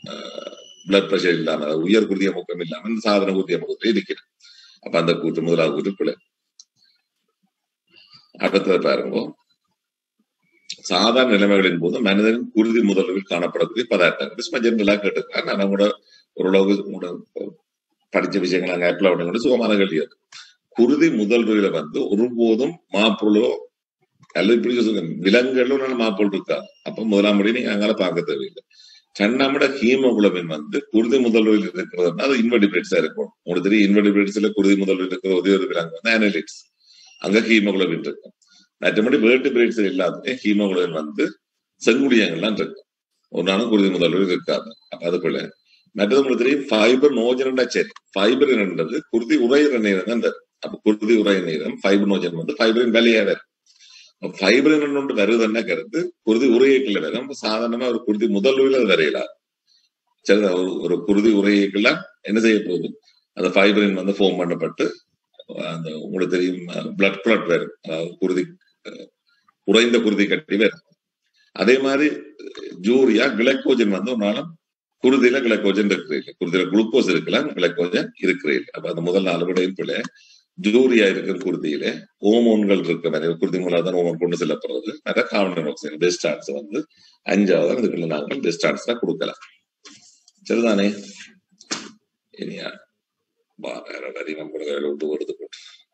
blood pressure இல்லாம உயர் குருதிய முக்கம் இல்லாம இந்த சாதன குருதிய முகத்தில் இருக்கிறது அப்ப அந்த கூற்று முதலாவது கூற்று பிள்ளை அடுத்தது பாருங்க சாதாரண நிலைமைகளின் போது மனிதனின் குருதி முதல்வில் காணப்படக்கூடிய பதார்த்தங்கள் சும்மா ஜென்ரலா கேட்டுக்கிறேன் நான் கூட ஓரளவுக்கு கூட படிச்ச விஷயங்கள் அங்க அப்ளை பண்ண சுகமான கேள்வி அது குருதி முதல்வில வந்து ஒருபோதும் மாப்பொருளோ அல்லது இப்படி சொல்லுங்க விலங்குகளும் நல்ல மாப்பொருள் இருக்கா அப்ப முதலாம் படி நீங்க அங்கால பார்க்க தேவையில்லை கண்ணாமட ஹீமோகுளோபின் வந்து குருதி முதல்வில் இருக்கிறதுனா அது இன்வெர்டிபிரேட்ஸா இருக்கும் உங்களுக்கு தெரியும் இன்வெர்டிபிரேட்ஸ்ல குருதி முதல்வில் இருக்கிற ஒரே ஒரு விலங்கு வந்து அனலிட்ஸ் அங்க ஹீமோகுளோபின் இருக்கும் மற்றபடி வேர்டிபிரேட்ஸ் எல்லாத்துலயும் ஹீமோகுளோபின் வந்து செங்குடியங்கள்லாம் இருக்கும் ஒரு நாளும் குருதி முதல்வில் இருக்காது அப்ப அது பிள்ளை மற்றது உங்களுக்கு தெரியும் ஃபைபர் நோஜனா சரி ஃபைபர் என்னன்றது குருதி உரையிற நேரம் தான் இந்த அப்ப குருதி உரைய நேரம் ஃபைபர் நோஜன் வந்து ஃபைபரின் வேலையா வேறு ஃபைபர் என்னொன்று வருதுன்னா கருத்து குருதி உரையைக்குள்ள வரும் சாதாரணமா ஒரு குருதி முதல்வில் அது வரையலாம் சரி ஒரு ஒரு குருதி உரையைக்குள்ள என்ன செய்ய போகுது அந்த ஃபைபரின் வந்து ஃபோம் பண்ணப்பட்டு அந்த உங்களுக்கு தெரியும் பிளட் கிளாட் வரும் அதாவது குருதி உறைந்த குருதி கட்டி வரும் அதே மாதிரி ஜூரியா கிளைக்கோஜன் வந்து ஒரு நாளும் குருதியில கிளைக்கோஜன் இருக்கிறீர்கள் குருதியில குளுக்கோஸ் இருக்கலாம் கிளைக்கோஜன் இருக்கிறீர்கள் அப்ப அந்த முதல் நாலு விடையும் பிள்ளை ஜூரியா இருக்கிற குருதியில ஓமோன்கள் இருக்க மாதிரி குருதி மூலம் தான் ஓமோன் கொண்டு செல்லப்படுறது மற்ற கார்பன் ஆக்சைடு பெஸ்ட் ஆன்ஸ் வந்து அஞ்சாவது இதுக்குள்ள நாங்கள் பெஸ்ட் ஆன்ஸ்ல கொடுக்கலாம் சரிதானே இனியா வேற வரி நம்ம வேலை விட்டு வருது போட்டு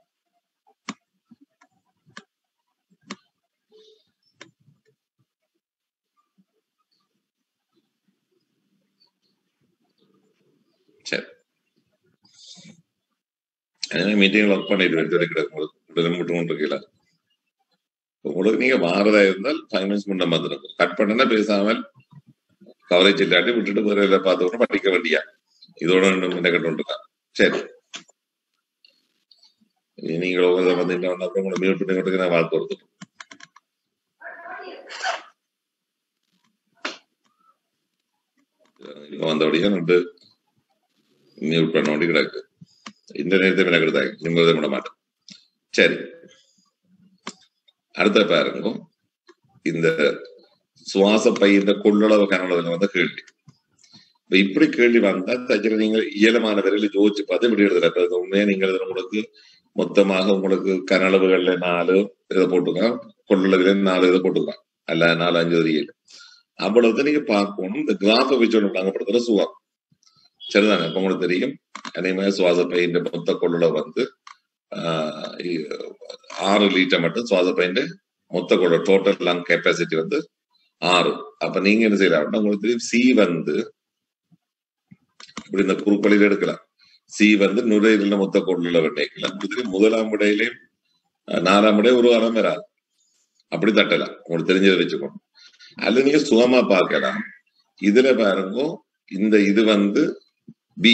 சரி மீட்டிங் ஒர்க் பண்ணிட்டு எடுத்து இருக்கிறது உங்களுக்கு மட்டும் கொண்டு இருக்கல உங்களுக்கு நீங்க மாறதா இருந்தால் ஃபைவ் மினிட்ஸ் முன்ன வந்துடும் கட் பண்ணனா பேசாமல் கவரேஜ் இல்லாட்டி விட்டுட்டு வேற பார்த்து படிக்க வேண்டியா இதோட என்ன கட்டு சரி நீங்கள் ஒவ்வொரு வந்து என்ன பண்ண உங்களை மியூட் பண்ணி விட்டுக்கு நான் வாழ்க்கை வருது வந்தபடியா நட்டு மியூட் பண்ண வேண்டி கிடக்கு இந்த நேரத்தை மெனக்கெடுத்தாங்க நிம்மதி விட மாட்டேன் சரி அடுத்த பாருங்க இந்த சுவாச பையின்ற கொள்ளளவு கனளவுல வந்த கேள்வி இப்ப இப்படி கேள்வி வந்தா தச்சுல நீங்க இயலமான விரைவில் யோசிச்சு பார்த்து இப்படி எழுதுற உண்மையா நீங்க எழுதுற உங்களுக்கு மொத்தமாக உங்களுக்கு கனளவுகள்ல நாலு இதை போட்டுக்கலாம் கொள்ளளவுல நாலு இதை போட்டுக்கலாம் அல்ல நாலு அஞ்சு வரியில் அவ்வளவு நீங்க பார்க்கணும் இந்த கிராஃபை வச்சு ஒன்று நாங்கப்படுத்துற சுவா சரிதானே இப்ப உங்களுக்கு தெரியும் அதேமாதிரி சுவாச பையன் மொத்த கொள்ளளவு வந்து ஆறு லிட்டர் மட்டும் சுவாச பையன் மொத்த கொள்ள டோட்டல் லங் கெப்பாசிட்டி வந்து ஆறு அப்ப நீங்க என்ன செய்யலாம் உங்களுக்கு தெரியும் சி வந்து இப்படி இந்த குறுக்களில் எடுக்கலாம் சி வந்து நுரையீரல மொத்த கொள்ளளவு நினைக்கலாம் தெரியும் முதலாம் விடையிலையும் நாலாம் விட ஒரு வாரம் வராது அப்படி தட்டலாம் உங்களுக்கு தெரிஞ்சதை வச்சுக்கணும் அல்ல நீங்க சுகமா பார்க்கலாம் இதுல பாருங்க இந்த இது வந்து பி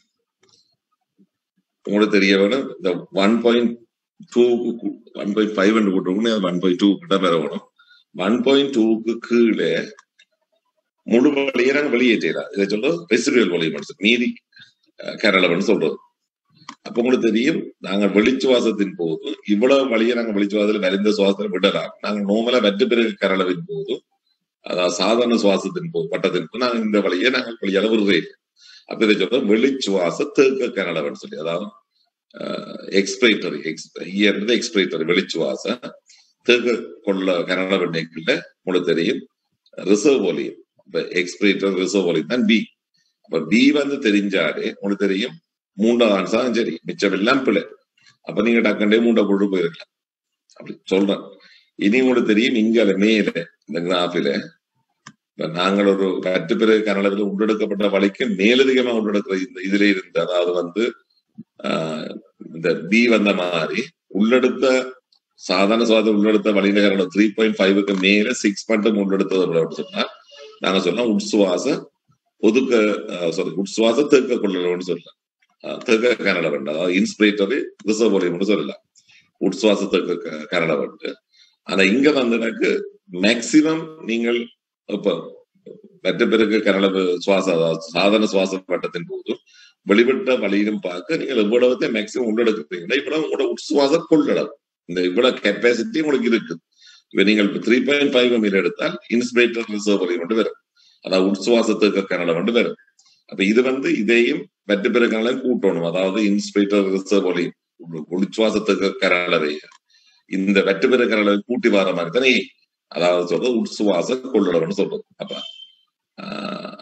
உங்களுக்கு தெரிய வேணும் இந்த one point two one point five hundred போட்டுருக்கணும் ஒன் பாயிண்ட் டூ கிட்ட பெற வேணும் ஒன் பாயிண்ட் டூக்கு கீழே முழு வழியை நாங்கள் வெளியேற்றலாம் இதை சொல்றது ரெசிடுவல் வலியம் மீதி கேரளவன் சொல்றது அப்ப உங்களுக்கு தெரியும் நாங்கள் வெளிச்சுவாசத்தின் போது இவ்வளவு வழியை நாங்கள் வெளிச்சுவாசத்துல மறைந்த சுவாசத்தை விடலாம் நாங்கள் நோமலா வெற்று பிறகு கரளவின் போது அதாவது சாதாரண சுவாசத்தின் போது பட்டத்தின் போது நாங்கள் இந்த வழியை நாங்கள் வழியால விடுறே அப்ப இதை சொல்றோம் வெளிச்சுவாச தேக்க கனடவன் சொல்லி அதாவது எக்ஸ்பிரேட்டரி இயர்ந்து எக்ஸ்பிரேட்டரி வெளிச்சுவாச தேக்க கொள்ள கனட வெண்ணைக்குள்ள உங்களுக்கு தெரியும் ரிசர்வ் ஒலியம் இப்ப எக்ஸ்பிரேட்டர் ரிசர்வ் ஒலியம் தான் பி அப்ப பி வந்து தெரிஞ்சாலே உங்களுக்கு தெரியும் மூன்றாவது ஆன்சர் சரி மிச்சம் எல்லாம் பிள்ளை அப்ப நீங்க டக்கண்டே மூண்டை போட்டு போயிருக்கலாம் அப்படி சொல்றேன் இனி உங்களுக்கு தெரியும் இங்க மேல இந்த கிராஃபில நாங்கள் ஒரு கற்று பிறகு கனடத்தில் உள்ளெடுக்கப்பட்ட வழிக்கு மேலதிகமா உள்ளெடுக்கிற இந்த இதுல இருந்து அதாவது வந்து ஆஹ் இந்த பி வந்த மாதிரி உள்ளெடுத்த சாதாரண சுவாசம் உள்ளெடுத்த வழியில கனடம் த்ரீ பாயிண்ட் ஃபைவுக்கு மேல சிக்ஸ் மட்டும் உள்ளெடுத்தது அப்படின்னு சொன்னா நாங்க சொல்லலாம் உட்சுவாச ஒதுக்க சாரி உட்சுவாச தேக்க கொள்ளலன்னு சொல்லலாம் தேக்க கனடா வேண்டாம் அதாவது இன்ஸ்பிரேட்டரி ரிசர்வ் ஒலியம்னு சொல்லலாம் உட்சுவாச தேக்க கனடா வேண்டு ஆனா இங்க வந்து எனக்கு மேக்சிமம் நீங்கள் இப்ப மற்ற பிறகு கனளவு சுவாச சாதாரண சுவாச வட்டத்தின் போது வெளிப்பட்ட வழியிலும் பார்க்க நீங்கள் எவ்வளவு மேக்சிமம் உள்ளெடுக்கிறீங்கன்னா இவ்வளவு உங்களோட உட்சுவாச கொள்ளளவு இந்த இவ்வளவு கெப்பாசிட்டி உங்களுக்கு இருக்கு இப்ப நீங்கள் த்ரீ பாயிண்ட் ஃபைவ் மீல் எடுத்தால் இன்ஸ்பிரேட்டர் ரிசர்வ் வழி மட்டும் வரும் அதாவது உட்சுவாசத்துக்கு கனடா மட்டும் வரும் அப்ப இது வந்து இதையும் மற்ற பிறகு கூட்டணும் அதாவது இன்ஸ்பிரேட்டர் ரிசர்வ் வழி உட்சுவாசத்துக்கு கனளவை இந்த வெட்டு பெருக்கிற அளவுக்கு கூட்டி வர மாதிரி தானே அதாவது சொல்றது உட்சுவாச கொள்ளளவுன்னு சொல்றது அப்ப ஆஹ்,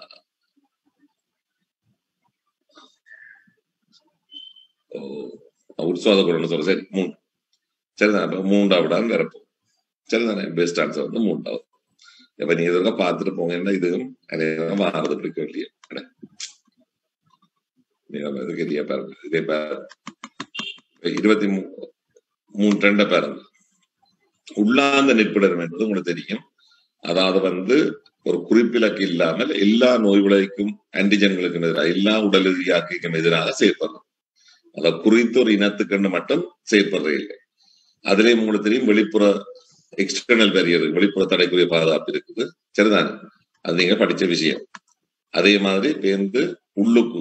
ஓ, உட்சுவாச கொள்ளணும் சொல்ற சரி மூணு சரிதானே அப்ப மூன்றாவிடான்னு நிரப்பும் சரிதானே பெஸ்ட் ஆன்சர் வந்து மூன்றாவது இப்ப நீ இதற்க பார்த்துட்டு போங்கன்னா இதுவும் அநேகம் மாறுது பிடிக்க இல்லையே அட. நீங்க இதுக்கு இதே பாருங்க இதே பாருங்க இருபத்தி மூ மூணு ரெண்ட பாருங்க உள்ளார்ந்த நிற்பிடரம் என்பது உங்களுக்கு தெரியும் அதாவது வந்து ஒரு குறிப்பிலக்கு இல்லாமல் எல்லா நோய் விளைவிக்கும் ஆன்டிஜன்களுக்கும் எதிராக எல்லா உடல் இயக்கிக்கும் எதிராக செயற்படுறது அதை குறித்த ஒரு இனத்துக்குன்னு மட்டும் செயற்படுறது இல்லை அதுலயும் உங்களுக்கு தெரியும் வெளிப்புற எக்ஸ்டர்னல் பேரியர் வெளிப்புற தடைக்குரிய பாதுகாப்பு இருக்குது சரிதானே அது நீங்க படிச்ச விஷயம் அதே மாதிரி பேருந்து உள்ளுக்கு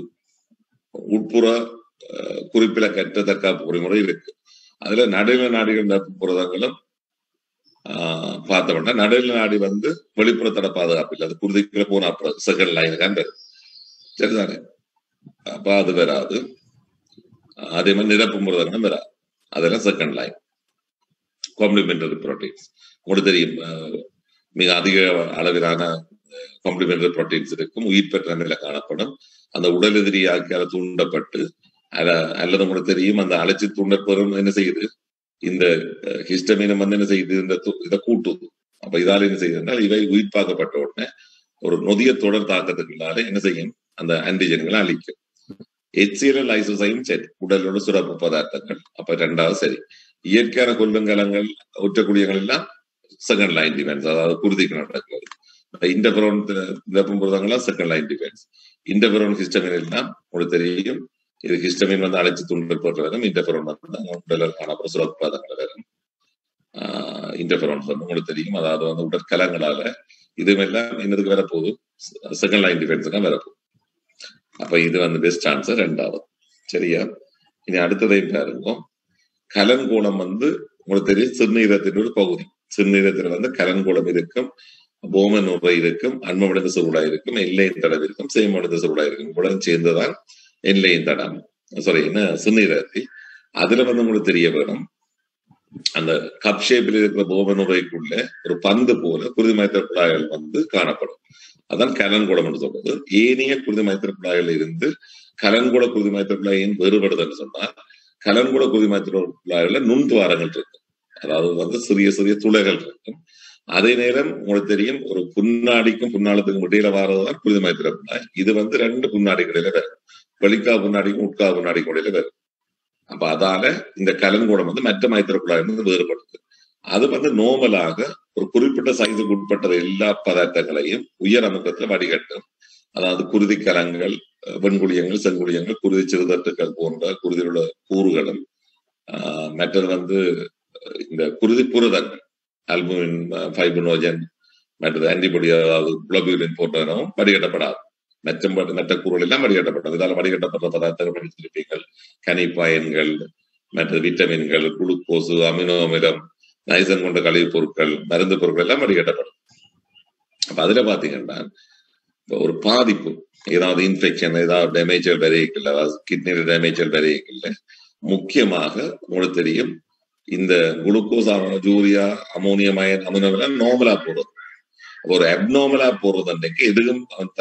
உட்புற அஹ், குறிப்பிலக்கற்ற தற்காப்பு பொறிமுறை இருக்கு அதுல நடுநில நாடிகள் நிரப்பு புரதங்களும் ஆஹ், பார்த்தோம்னா நடுநில நாடி வந்து வெளிப்புற தட பாதுகாப்பு இல்லை அது குருதிக்குள்ள போன அப்புறம் செகண்ட் லைன் கண்டது சரிதானே அப்ப அது வராது அதே மாதிரி நிரப்பு புரதங்களும் வராது அதெல்லாம் செகண்ட் லைன் காம்ப்ளிமெண்டரி ப்ரோட்டீன்ஸ் உங்களுக்கு தெரியும் அஹ், மிக அதிக அளவிலான காம்ப்ளிமெண்டரி ப்ரோட்டீன்ஸ் இருக்கும் உயிர் பெற்ற நிலையில காணப்படும் அந்த உடல் எதிரியாக்கியால தூண்டப்பட்டு அல- அல்லது உங்களுக்கு தெரியும் அந்த அலைச்சி தூண்டப்பெறும் என்ன செய்யுது இந்த ஹிஸ்டமினம் வந்து என்ன செய்யுது இந்த து- இதை கூட்டுது அப்ப இதால என்ன செய்யுதுன்னா இவை உயிர்ப்பாக்கப்பட்ட உடனே ஒரு நொதிய தொடர் தாக்கத்துக்குள்ளால என்ன செய்யும் அந்த ஆன்டிஜன்களை அழிக்கும் எச்சியல் லைசோசையும் சரி உடலோட சுரப்பு பதார்த்தங்கள் அப்ப ரெண்டாவது சரி இயற்கையான கொல்லுங்கலங்கள் ஒற்றக்கூடியங்கள் எல்லாம் செகண்ட் லைன் டிஃபென்ஸ் அதாவது குருதிக்கு நடக்கிறது இன்டர்பரோன் வெப்பம் புரதங்கள்லாம் second line defence interferon histamine எல்லாம் உங்களுக்கு தெரியும் இது ஹிஸ்டமின் வந்து அழைச்சி தூண்டல் போட்டு வரும் இன்டர்பரோன் வந்து அங்க உடலில் காணப்படும் சுரப்பு பதார்த்தங்கள் வரும் இன்டர்பரோன்ஸ் வந்து உங்களுக்கு தெரியும் அதாவது வந்து உடற்கலங்களால இதுவெல்லாம் என்னதுக்கு வரப்போகுது செகண்ட் லைன் டிஃபென்ஸுக்கு வரப்போகுது அப்ப இது வந்து பெஸ்ட் ஆன்சர் ரெண்டாவது சரியா இனி அடுத்ததை பாருங்க கலன்கோணம் வந்து உங்களுக்கு தெரியும் சிறுநீரத்தின் ஒரு பகுதி சிறுநீரத்தில் வந்து கலன்கோணம் இருக்கும் போம நுரை இருக்கும் அன்மமிழந்த சுருடாய் இருக்கும் எல்லையின் தடம் இருக்கும் சேமமிழந்த சுருடாய் இருக்கும் இவ்வளவு சேர்ந்துதான் எல்லையின் தடம் சாரி என்ன சிறுநீரத்தி அதுல வந்து உங்களுக்கு தெரிய வேணும் அந்த கப் ஷேப்பில் இருக்கிற போம நுரைக்குள்ள ஒரு பந்து போல குருதிமயத்த குழாய்கள் வந்து காணப்படும் அதான் கலன்குடம் என்று சொல்றது ஏனைய குருதிமயத்த குழாய்கள் இருந்து கலன்குட குருதிமயத்த குழாயின் வேறுபடுதுன்னு சொன்னால் கலன்குட குருதிமயத்த குழாய்கள்ல நுண்துவாரங்கள் இருக்கும் அதாவது வந்து சிறிய சிறிய துளைகள் இருக்கும் அதே நேரம் உங்களுக்கு தெரியும் ஒரு புண்ணாடிக்கும் புண்ணாளத்துக்கும் இடையில வாரதுதான் குருதிமயத்திர குழாய் இது வந்து ரெண்டு புண்ணாடிக்கு இடையில வரும் வெளிக்கா புண்ணாடிக்கும் உட்கா புண்ணாடிக்கும் இடையில வரும் அப்ப அதால இந்த கலன்கூடம் வந்து மற்ற மயத்திர குழாய் வந்து வேறுபடுது அது வந்து நோமலாக ஒரு குறிப்பிட்ட சைஸுக்கு உட்பட்ட எல்லா பதார்த்தங்களையும் உயர் அமுக்கத்துல வடிகட்டும் அதாவது குருதி கலங்கள் அஹ் வெண்குழியங்கள் செங்குழியங்கள் குருதி சிறுதட்டுகள் போன்ற குருதியில் உள்ள கூறுகளும் ஆஹ் மற்றது வந்து அஹ் இந்த குருதி புரதங்கள் அல்புமின் ஃபைபனோஜன் மற்றது ஆன்டிபாடி அதாவது குளோபியூலின் போன்றனவும் வடிகட்டப்படாது மற்ற மற்ற கூறுகள் எல்லாம் வடிகட்டப்பட்டது இதால் வடிகட்டப்பட்ட பதார்த்தங்கள் படித்திருப்பீர்கள் கனிப்பாயன்கள் மற்ற விட்டமின்கள் குளுக்கோசு அமினோ அமிலம் நைசன் கொண்ட கழிவுப் பொருட்கள் மருந்து பொருட்கள் எல்லாம் வடிகட்டப்படும் அப்ப அதுல பாத்தீங்கன்னா இப்ப ஒரு பாதிப்பு ஏதாவது இன்ஃபெக்ஷன் ஏதாவது டேமேஜல் விரைக்கல அதாவது கிட்னில டேமேஜல் விரைக்கல முக்கியமாக உங்களுக்கு தெரியும் இந்த குளுக்கோஸ் ஜூரியா அமோனியம் அயன் அமினோமெல்லாம் நார்மலா போறது ஒரு அப்நார்மலா போறது அன்னைக்கு எதுவும்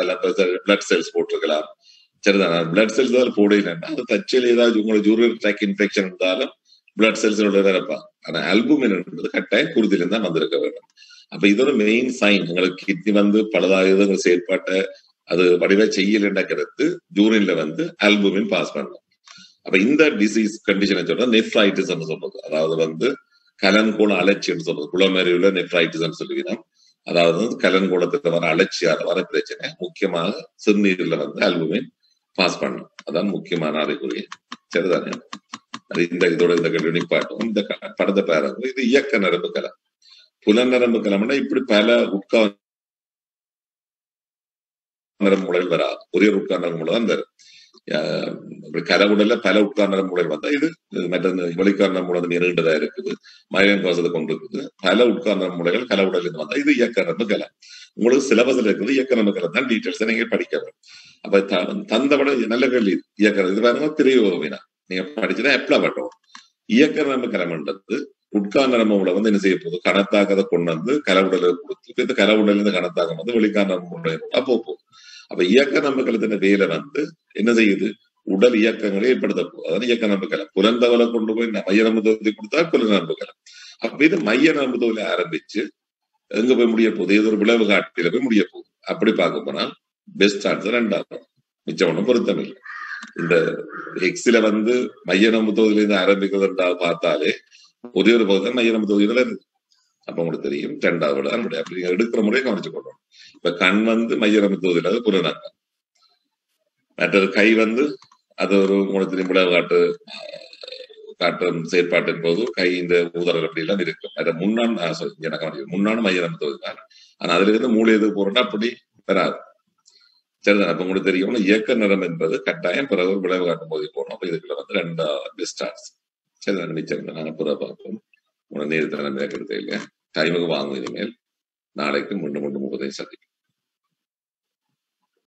பிளட் செல்ஸ் போட்டிருக்கலாம் சரிதான் பிளட் செல்ஸ் தான் போடலைன்னா அது தச்சல் ஏதாவது உங்களுக்கு ஜூரியல் ட்ராக் இன்ஃபெக்ஷன் இருந்தாலும் பிளட் செல்ஸோட வேறப்பா ஆனா அல்புமின் என்பது கட்டாயம் குருதியில தான் வந்திருக்க வேண்டும் அப்ப இது ஒரு மெயின் சைன் உங்களுக்கு கிட்னி வந்து பலதாக செயற்பாட்டை அது வடிவ செய்யலன்றது ஜூரின்ல வந்து அல்புமின் பாஸ் பண்ணும் அப்ப இந்த டிசீஸ் கண்டிஷனை சொல்ற நெஃப்ரைட்டிஸ் சொல்றது அதாவது வந்து கலன்கோள அலட்சின்னு சொல்றது குளமறிவுல நெஃப்ரைட்டிஸ் சொல்லுவீங்க அதாவது வந்து கலன்கோளத்துல வர அலட்சியால வர பிரச்சனை முக்கியமாக சிறுநீர்ல வந்து அல்புமின் பாஸ் பண்ணும் அதான் முக்கியமான அறிகுறி சரிதானே அது இந்த இதோட இந்த கேள்வி நிப்பாட்டும் இந்த படத்தை பாருங்க இது இயக்க நரம்பு கலம் புல நரம்பு கலம்னா இப்படி பல உட்கா நரம்பு முறைகள் வராது ஒரே உட்கா நரம்பு மூலம் தான் வரும் கலவுடல்ல பல உட்கார் நரம்பு முறைகள் வந்தா இது மற்ற வெளிக்கார் நரம்பு மூலம் நீண்டதா இருக்குது மயிலம் கோசத்தை கொண்டு இருக்குது பல உட்கார் நரம்பு முறைகள் கலவுடல் இருந்து வந்தா இது இயக்க நரம்பு கலம் உங்களுக்கு சிலபஸ்ல இருக்குது இயக்க நரம்பு கலம் தான் டீட்டெயில்ஸ் நீங்க படிக்க அப்ப தந்தவிட நல்ல கேள்வி இயக்க இது பாருங்க திரையோவினா நீங்க படிச்சுதான் எப்ளா பட்டோம் இயக்க நரம்பு கலம்ன்றது உட்கார் நரம்புல வந்து என்ன செய்ய போகுது கணத்தாக்கத்தை கொண்டு வந்து கலவுடல கொடுத்து இந்த கலவுடல இருந்து கணத்தாக்கம் வந்து வெளிக்கார் நரம்பு அப்போ போகுது அப்ப இயக்க நம்புகளத்தின வேலை வந்து என்ன செய்யுது உடல் இயக்கங்களை ஏற்படுத்த போகுது அதாவது இயக்க நம்புகளை புலந்தவலை கொண்டு போய் மைய நம்பு தொகுதி கொடுத்தா புல நம்புகளை அப்ப இது மைய நம்பு தொகுதியில ஆரம்பிச்சு எங்க போய் முடிய போகுது ஏதோ ஒரு விளைவு காட்டில போய் முடிய போகுது அப்படி பார்க்க போனால் பெஸ்ட் ஆன்சர் ரெண்டாவது மிச்சம் ஒன்றும் பொருத்தம் இல்லை இந்த எக்ஸில வந்து மைய நம்பு தொகுதியில இருந்து ஆரம்பிக்கிறதுன்றா பார்த்தாலே ஒரே ஒரு பகுதி தான் மைய நம்பு தொகுதியில இருக்கு அப்ப உங்களுக்கு தெரியும் ரெண்டாவது விட நம்முடைய அப்படி எடுக்கிற முறையை கவனிச்சு கொள்ளணும் இப்ப கண் வந்து மைய நம்பு தொகுதியில அது புறநாக்கம் மற்றது கை வந்து அது ஒரு உங்களுக்கு தெரியும் விளைவு காட்டு காட்டும் செயற்பாட்டின் போது கை இந்த ஊதரல் அப்படி எல்லாம் இருக்கும் அது முன்னான் எனக்கு முன்னான மைய நம்பு தொகுதி தான் ஆனா அதுல இருந்து மூளை எது போறோம்னா அப்படி வராது சரிதான் அப்ப உங்களுக்கு தெரியும் இயக்க நிறம் என்பது கட்டாயம் பிறகு ஒரு விளைவு காட்டும் போது போகணும் அப்ப இதுக்குள்ள வந்து ரெண்டா பெஸ்ட் ஆர்ட்ஸ் சரிதான் மிச்சம் நாங்க புற பார்ப்போம் உன நேரத்தில் நம்ம கேட்கறது இல்லை டைமுக்கு வாங்கும் இனிமேல் நாளைக்கு முன்னு முன்னு முப்பதையும் சந்திப்போம்